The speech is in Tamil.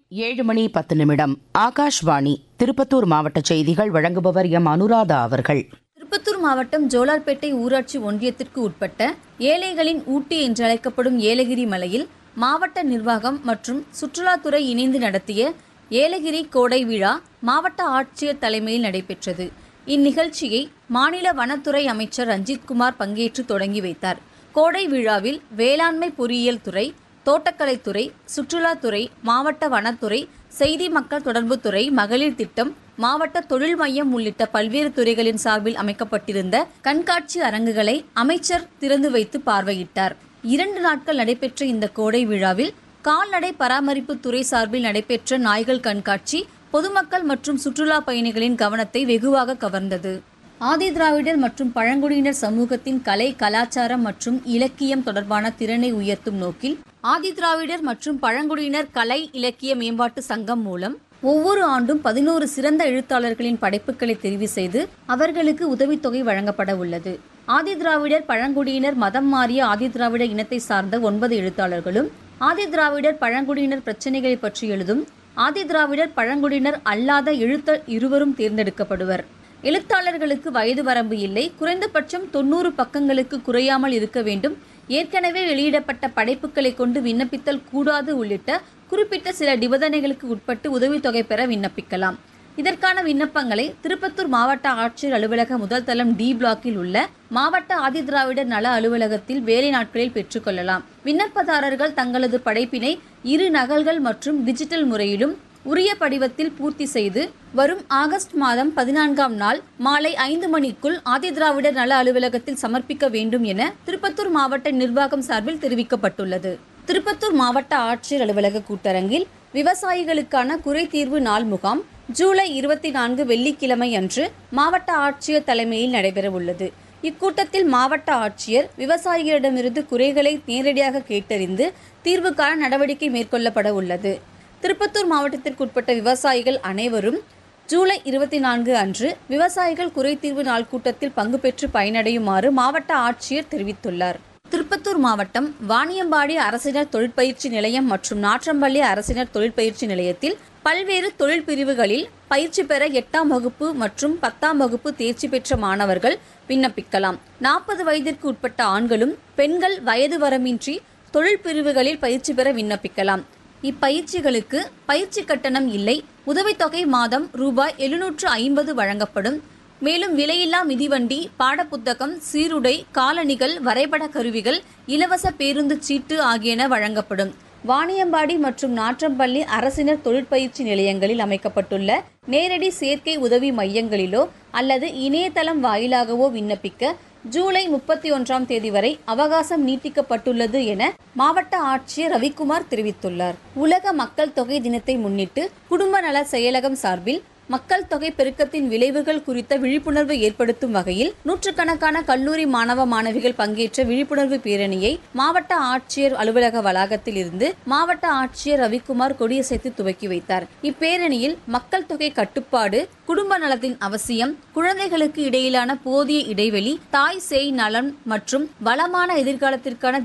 ஏழு மணி பத்து நிமிடம் ஆகாஷ்வாணி திருப்பத்தூர் மாவட்ட செய்திகள் வழங்குபவர் எம் அனுராதா அவர்கள் திருப்பத்தூர் மாவட்டம் ஜோலார்பேட்டை ஊராட்சி ஒன்றியத்திற்கு உட்பட்ட ஏழைகளின் ஊட்டி என்றழைக்கப்படும் ஏலகிரி மலையில் மாவட்ட நிர்வாகம் மற்றும் சுற்றுலாத்துறை இணைந்து நடத்திய ஏலகிரி கோடை விழா மாவட்ட ஆட்சியர் தலைமையில் நடைபெற்றது இந்நிகழ்ச்சியை மாநில வனத்துறை அமைச்சர் ரஞ்சித்குமார் பங்கேற்று தொடங்கி வைத்தார் கோடை விழாவில் வேளாண்மை பொறியியல் துறை தோட்டக்கலைத்துறை சுற்றுலாத்துறை மாவட்ட வனத்துறை செய்தி மக்கள் தொடர்புத்துறை மகளிர் திட்டம் மாவட்ட தொழில் மையம் உள்ளிட்ட பல்வேறு துறைகளின் சார்பில் அமைக்கப்பட்டிருந்த கண்காட்சி அரங்குகளை அமைச்சர் திறந்து வைத்து பார்வையிட்டார் இரண்டு நாட்கள் நடைபெற்ற இந்த கோடை விழாவில் கால்நடை பராமரிப்பு துறை சார்பில் நடைபெற்ற நாய்கள் கண்காட்சி பொதுமக்கள் மற்றும் சுற்றுலா பயணிகளின் கவனத்தை வெகுவாக கவர்ந்தது ஆதி திராவிடர் மற்றும் பழங்குடியினர் சமூகத்தின் கலை கலாச்சாரம் மற்றும் இலக்கியம் தொடர்பான திறனை உயர்த்தும் நோக்கில் ஆதி திராவிடர் மற்றும் பழங்குடியினர் கலை இலக்கிய மேம்பாட்டு சங்கம் மூலம் ஒவ்வொரு ஆண்டும் பதினோரு சிறந்த எழுத்தாளர்களின் படைப்புகளை தெரிவு செய்து அவர்களுக்கு உதவித்தொகை வழங்கப்பட உள்ளது ஆதி திராவிடர் பழங்குடியினர் மதம் மாறிய ஆதி திராவிட இனத்தை சார்ந்த ஒன்பது எழுத்தாளர்களும் ஆதி திராவிடர் பழங்குடியினர் பிரச்சினைகளை பற்றி எழுதும் ஆதி திராவிடர் பழங்குடியினர் அல்லாத எழுத்தர் இருவரும் தேர்ந்தெடுக்கப்படுவர் எழுத்தாளர்களுக்கு வயது வரம்பு இல்லை குறைந்தபட்சம் தொண்ணூறு பக்கங்களுக்கு குறையாமல் இருக்க வேண்டும் ஏற்கனவே வெளியிடப்பட்ட படைப்புகளை கொண்டு விண்ணப்பித்தல் கூடாது உள்ளிட்ட குறிப்பிட்ட சில நிபந்தனைகளுக்கு உட்பட்டு உதவித்தொகை பெற விண்ணப்பிக்கலாம் இதற்கான விண்ணப்பங்களை திருப்பத்தூர் மாவட்ட ஆட்சியர் அலுவலக முதல் தளம் டி பிளாக்கில் உள்ள மாவட்ட ஆதிதிராவிடர் நல அலுவலகத்தில் வேலை நாட்களில் பெற்றுக்கொள்ளலாம் விண்ணப்பதாரர்கள் தங்களது படைப்பினை இரு நகல்கள் மற்றும் டிஜிட்டல் முறையிலும் உரிய படிவத்தில் பூர்த்தி செய்து வரும் ஆகஸ்ட் மாதம் பதினான்காம் நாள் மாலை ஐந்து மணிக்குள் ஆதிதிராவிடர் நல அலுவலகத்தில் சமர்ப்பிக்க வேண்டும் என திருப்பத்தூர் மாவட்ட நிர்வாகம் சார்பில் தெரிவிக்கப்பட்டுள்ளது திருப்பத்தூர் மாவட்ட ஆட்சியர் அலுவலக கூட்டரங்கில் விவசாயிகளுக்கான குறைதீர்வு நாள் முகாம் ஜூலை இருபத்தி நான்கு வெள்ளிக்கிழமை அன்று மாவட்ட ஆட்சியர் தலைமையில் நடைபெறவுள்ளது இக்கூட்டத்தில் மாவட்ட ஆட்சியர் விவசாயிகளிடமிருந்து குறைகளை நேரடியாக கேட்டறிந்து தீர்வுக்கான நடவடிக்கை மேற்கொள்ளப்பட உள்ளது திருப்பத்தூர் மாவட்டத்திற்குட்பட்ட விவசாயிகள் அனைவரும் ஜூலை இருபத்தி நான்கு அன்று விவசாயிகள் குறைதீர்வு நாள் கூட்டத்தில் பங்கு பெற்று பயனடையுமாறு மாவட்ட ஆட்சியர் தெரிவித்துள்ளார் திருப்பத்தூர் மாவட்டம் வாணியம்பாடி அரசினர் தொழிற்பயிற்சி நிலையம் மற்றும் நாற்றம்பள்ளி அரசினர் தொழிற்பயிற்சி நிலையத்தில் பல்வேறு தொழில் பிரிவுகளில் பயிற்சி பெற எட்டாம் வகுப்பு மற்றும் பத்தாம் வகுப்பு தேர்ச்சி பெற்ற மாணவர்கள் விண்ணப்பிக்கலாம் நாற்பது வயதிற்கு உட்பட்ட ஆண்களும் பெண்கள் வயது வரமின்றி தொழில் பிரிவுகளில் பயிற்சி பெற விண்ணப்பிக்கலாம் இப்பயிற்சிகளுக்கு பயிற்சி கட்டணம் இல்லை உதவித்தொகை மாதம் ரூபாய் எழுநூற்று ஐம்பது வழங்கப்படும் மேலும் விலையில்லா மிதிவண்டி பாடப்புத்தகம் சீருடை காலணிகள் வரைபட கருவிகள் இலவச பேருந்து சீட்டு ஆகியன வழங்கப்படும் வாணியம்பாடி மற்றும் நாற்றம்பள்ளி அரசினர் தொழிற்பயிற்சி நிலையங்களில் அமைக்கப்பட்டுள்ள நேரடி சேர்க்கை உதவி மையங்களிலோ அல்லது இணையதளம் வாயிலாகவோ விண்ணப்பிக்க ஜூலை முப்பத்தி ஒன்றாம் தேதி வரை அவகாசம் நீட்டிக்கப்பட்டுள்ளது என மாவட்ட ஆட்சியர் ரவிக்குமார் தெரிவித்துள்ளார் உலக மக்கள் தொகை தினத்தை முன்னிட்டு குடும்ப நல செயலகம் சார்பில் மக்கள் தொகை பெருக்கத்தின் விளைவுகள் குறித்த விழிப்புணர்வு ஏற்படுத்தும் வகையில் நூற்றுக்கணக்கான கல்லூரி மாணவ மாணவிகள் பங்கேற்ற விழிப்புணர்வு பேரணியை மாவட்ட ஆட்சியர் அலுவலக வளாகத்தில் இருந்து மாவட்ட ஆட்சியர் ரவிக்குமார் கொடியசைத்து துவக்கி வைத்தார் இப்பேரணியில் மக்கள் தொகை கட்டுப்பாடு குடும்ப நலத்தின் அவசியம் குழந்தைகளுக்கு இடையிலான போதிய இடைவெளி தாய் சேய் நலன் மற்றும் வளமான எதிர்காலத்திற்கான